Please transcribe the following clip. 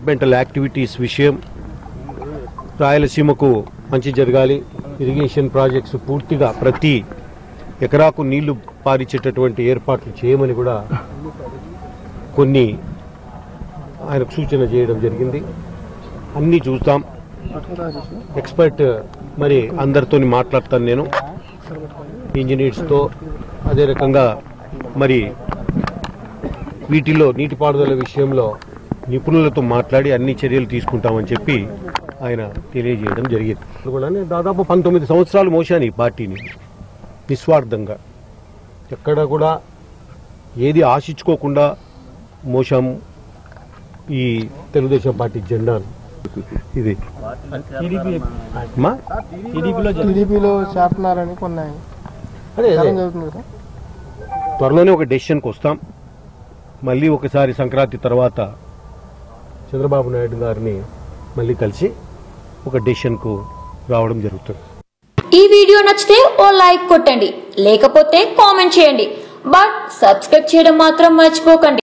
developmental activities విషయం రాయలసీమకు మంచి జరగాలి ఇరిగేషన్ ప్రాజెక్ట్స్ పూర్తిగా ప్రతి ఎకరాకు నీళ్లు పారించేటటువంటి ఏర్పాట్లు చేయమని కూడా కొన్ని ఆయనకు సూచన చేయడం జరిగింది అన్నీ చూస్తాం ఎక్స్పర్ట్ మరి అందరితో మాట్లాడతాను నేను ఇంజనీర్స్తో అదే రకంగా మరి వీటిలో నీటిపారుదల విషయంలో నిపుణులతో మాట్లాడి అన్ని చర్యలు తీసుకుంటామని చెప్పి ఆయన తెలియజేయడం జరిగింది కూడా నేను దాదాపు పంతొమ్మిది సంవత్సరాలు మోసాను ఈ పార్టీని నిస్వార్థంగా ఎక్కడ కూడా ఏది ఆశించుకోకుండా మోసాము ఈ తెలుగుదేశం పార్టీ జెండాను ఇది మా టీడీపీలో చేస్తున్నారని కొన్ని అదే అదే ప్రచారం జరుగుతుంది కదా త్వరలోనే ఒక డెసిషన్కి వస్తాం మళ్ళీ ఒకసారి సంక్రాంతి తర్వాత చంద్రబాబు నాయుడు గారిని మళ్ళీ కలిసి ఒక డెసిషన్కు రావడం జరుగుతుంది ఈ వీడియో నచ్చితే ఓ లైక్ కొట్టండి లేకపోతే కామెంట్ చేయండి బట్ సబ్స్క్రైబ్ చేయడం మాత్రం మర్చిపోకండి